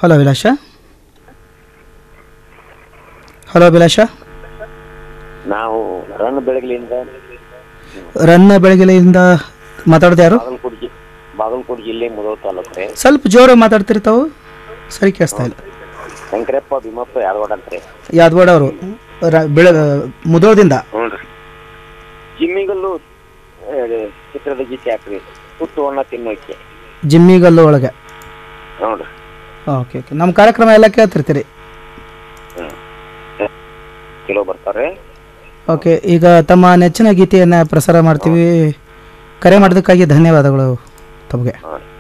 hello ಅಭಿಲಾಷ hello ಅಭಿಲಾಷ ನಾವು run ಬೆಳಗ್ಲಿಂದ ರನ್ನ ಬೆಳಗ್ಗೆಯಿಂದ ಮಾತಾಡ್ತಾ ಯಾರು ಬಾಗಲಕೋಟೆ ಜಿ ಬಾಗಲಕೋಟೆ ಜಿಲ್ಲೆ ಮುದೋ ತಾಲೂಕು ರೀ ಸ್ವಲ್ಪ ಜೋರಾಗಿ ಮಾತಾಡ್ತೀರಿ ತಾವು ಸರಿ ಕೇಳಿಸ್ತಾ ಇಲ್ಲ ಶಂಕರಪ್ಪ ಭೀಮಪ್ಪ ಯಾದವಾಡ ಅಂತ ರೀ ಯಾದವಾಡ ಅವರು ರ ಬೆಳ ಮುದೋಳದಿಂದ ಹ್ಞೂ ರೀ ಜಿಮ್ಮಿಗಲ್ಲು ಆ, ಚಿತ್ರದ ಗೀತೆ ಹಾಕ್ರಿ ಹುಟ್ಟು ಅಣ್ಣ ತಿನ್ನೋಕೆ ಜಿಮ್ಮಿಗಲ್ಲು ಒಳಗೆ ಹ್ಞೂ ರೀ ಓಕೆ ಓಕೆ ನಮ್ಮ ಕಾರ್ಯಕ್ರಮ ಎಲ್ಲ ಕೇಳ್ತಿರ್ತೀರಿ ಹ್ಞೂ ಕಿಲೋ ಬರ್ತಾರೆ ಓಕೆ ಈಗ ತಮ್ಮ ನೆಚ್ಚಿನ ಗೀತೆಯನ್ನು ಪ್ರಸಾರ ಮಾಡ್ತೀವಿ ಕರೆ ಮಾಡೋದಕ್ಕಾಗಿ ಧನ್ಯವಾದಗಳು ತಮಗೆ ಹಾಂ